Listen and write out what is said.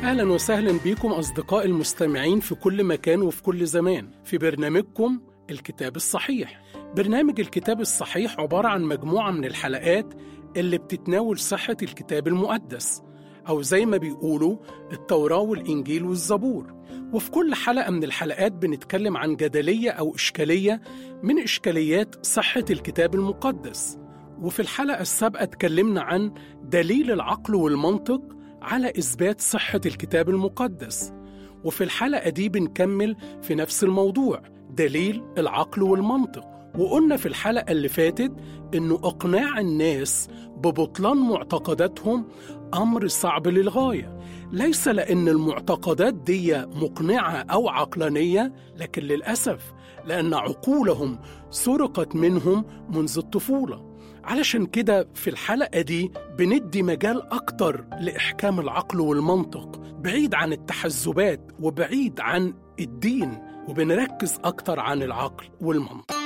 أهلا وسهلا بكم أصدقاء المستمعين في كل مكان وفي كل زمان في برنامجكم الكتاب الصحيح برنامج الكتاب الصحيح عبارة عن مجموعة من الحلقات اللي بتتناول صحة الكتاب المقدس أو زي ما بيقولوا التوراة والإنجيل والزبور وفي كل حلقة من الحلقات بنتكلم عن جدلية أو إشكالية من إشكاليات صحة الكتاب المقدس وفي الحلقة السابقة اتكلمنا عن دليل العقل والمنطق على إثبات صحة الكتاب المقدس وفي الحلقة دي بنكمل في نفس الموضوع دليل العقل والمنطق وقلنا في الحلقة اللي فاتت إنه إقناع الناس ببطلان معتقداتهم أمر صعب للغاية ليس لأن المعتقدات دي مقنعة أو عقلانية لكن للأسف لأن عقولهم سرقت منهم منذ الطفولة علشان كده في الحلقة دي بندي مجال أكتر لإحكام العقل والمنطق بعيد عن التحزبات وبعيد عن الدين وبنركز أكتر عن العقل والمنطق